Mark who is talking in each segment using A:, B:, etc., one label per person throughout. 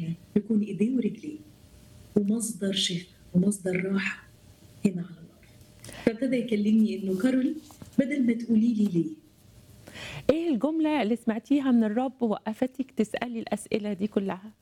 A: احنا نكون ايديه ورجليه ومصدر شفاء ومصدر راحه هنا على الارض فابتدى يكلمني انه كارول بدل ما تقولي لي ليه
B: ايه الجمله اللي سمعتيها من الرب وقفتك تسالي الاسئله دي كلها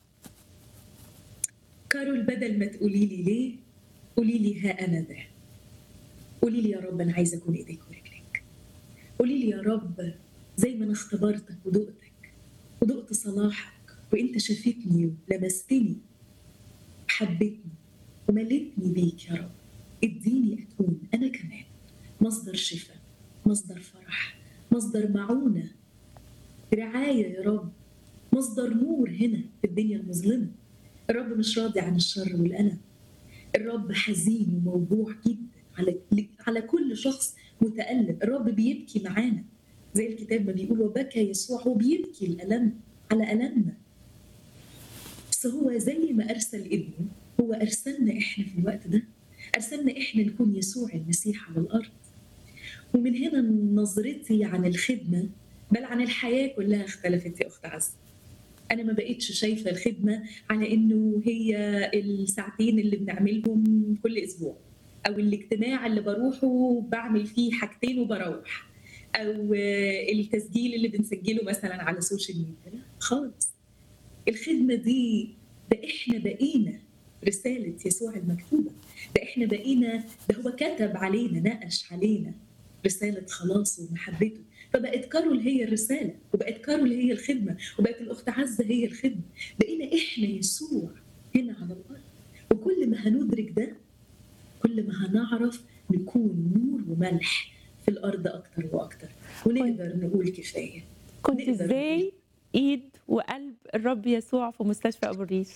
A: كارول بدل ما تقولي لي ليه قولي لي ها انا ده قولي لي يا رب انا عايزه اكون ايديك ورجليك قولي لي يا رب زي ما انا اختبرتك ودقتك ودقت صلاحك وانت شافتني ولمستني حبيتني ومليتني بيك يا رب اديني اكون انا كمان مصدر شفاء مصدر فرح مصدر معونه رعايه يا رب مصدر نور هنا في الدنيا المظلمه الرب مش راضي عن الشر والألم الرب حزين وموجوع جدا على على كل شخص متألم الرب بيبكي معانا زي الكتاب ما بيقول وبكى يسوع هو بيبكي الألم على ألمنا بس هو زي ما أرسل ابنه هو أرسلنا إحنا في الوقت ده أرسلنا إحنا نكون يسوع المسيح على الأرض ومن هنا نظرتي عن الخدمة بل عن الحياة كلها اختلفت يا أخت عزة انا ما بقتش شايفه الخدمه على انه هي الساعتين اللي بنعملهم كل اسبوع او الاجتماع اللي بروحه بعمل فيه حاجتين وبروح او التسجيل اللي بنسجله مثلا على السوشيال ميديا لا خالص الخدمه دي ده احنا بقينا رساله يسوع المكتوبه ده احنا بقينا ده هو كتب علينا نقش علينا رساله خلاصه ومحبته فبقت كارول هي الرساله وبقت كارول هي الخدمه وبقت الاخت عزه هي الخدمه بقينا احنا يسوع هنا على الارض وكل ما هندرك ده كل ما هنعرف نكون نور وملح في الارض اكتر واكتر ونقدر نقول كفايه
B: كنت
A: نقدر
B: ازاي ايد وقلب الرب يسوع في مستشفى ابو الريش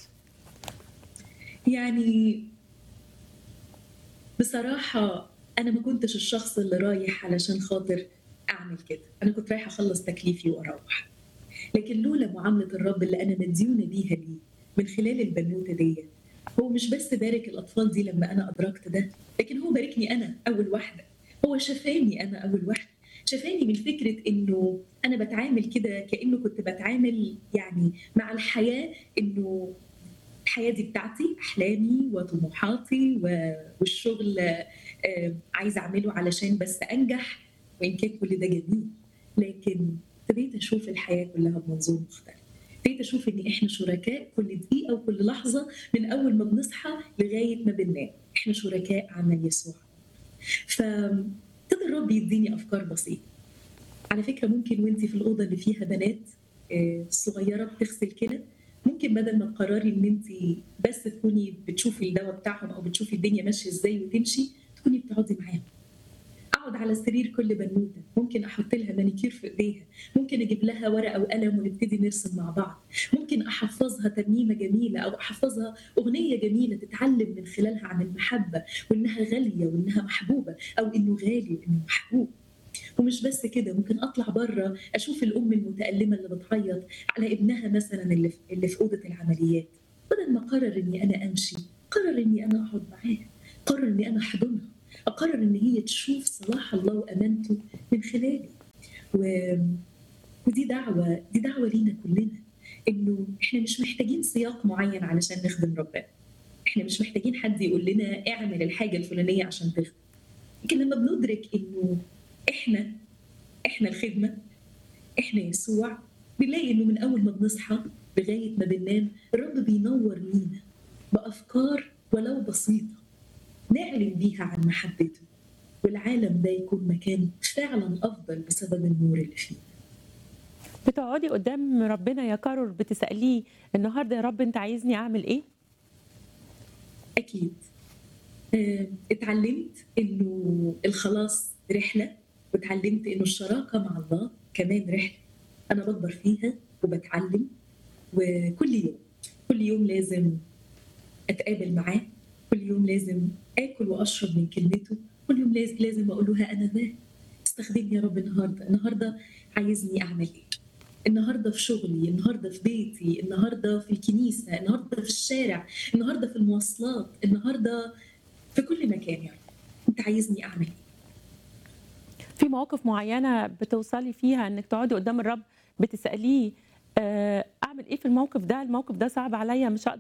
A: يعني بصراحه انا ما كنتش الشخص اللي رايح علشان خاطر اعمل كده انا كنت رايحه اخلص تكليفي واروح لكن لولا معامله الرب اللي انا مديونه بيها ليه من خلال البنوته دي هو مش بس بارك الاطفال دي لما انا ادركت ده لكن هو باركني انا اول واحده هو شفاني انا اول واحده شفاني من فكره انه انا بتعامل كده كانه كنت بتعامل يعني مع الحياه انه الحياه دي بتاعتي احلامي وطموحاتي والشغل عايزه اعمله علشان بس انجح وان كان كل ده جميل لكن ابتديت اشوف الحياه كلها بمنظور مختلف ابتديت اشوف ان احنا شركاء كل دقيقه وكل لحظه من اول ما بنصحى لغايه ما بننام احنا شركاء عمل يسوع فابتدى الرب يديني افكار بسيطه على فكره ممكن وانت في الاوضه اللي فيها بنات صغيره بتغسل كده ممكن بدل ما تقرري ان انت بس تكوني بتشوفي الدواء بتاعهم او بتشوفي الدنيا ماشيه ازاي وتمشي تكوني بتقعدي معاهم اقعد على سرير كل بنوته ممكن احط لها مانيكير في ايديها ممكن اجيب لها ورقه وقلم ونبتدي نرسم مع بعض ممكن احفظها ترنيمه جميله او احفظها اغنيه جميله تتعلم من خلالها عن المحبه وانها غاليه وانها محبوبه او انه غالي وانه محبوب ومش بس كده ممكن اطلع بره اشوف الام المتالمه اللي بتعيط على ابنها مثلا اللي في, اللي في اوضه العمليات بدل ما قرر اني انا امشي قرر اني انا اقعد معاها قرر اني انا احضنها اقرر ان هي تشوف صلاح الله وامانته من خلالي و... ودي دعوه دي دعوه لينا كلنا انه احنا مش محتاجين سياق معين علشان نخدم ربنا احنا مش محتاجين حد يقول لنا اعمل الحاجه الفلانيه عشان تخدم لكن لما بندرك انه احنا احنا الخدمه احنا يسوع بنلاقي انه من اول ما بنصحى لغايه ما بننام الرب بينور لينا بافكار ولو بسيطه نعلن بيها عن محبته والعالم ده يكون مكان فعلا افضل بسبب النور اللي فيه
B: بتقعدي قدام ربنا يا كارول بتساليه النهارده يا رب انت عايزني اعمل ايه
A: اكيد اه اتعلمت انه الخلاص رحله واتعلمت انه الشراكه مع الله كمان رحله انا بكبر فيها وبتعلم وكل يوم كل يوم لازم اتقابل معاه كل يوم لازم اكل واشرب من كلمته كل يوم لازم لازم اقول له انا ذا استخدمني يا رب النهارده النهارده عايزني اعمل ايه النهارده في شغلي النهارده في بيتي النهارده في الكنيسه النهارده في الشارع النهارده في المواصلات النهارده في كل مكان يا رب انت عايزني اعمل ايه
B: في مواقف معينه بتوصلي فيها انك تقعدي قدام الرب بتساليه اعمل اعمل ايه في الموقف ده الموقف ده صعب عليا مش هقدر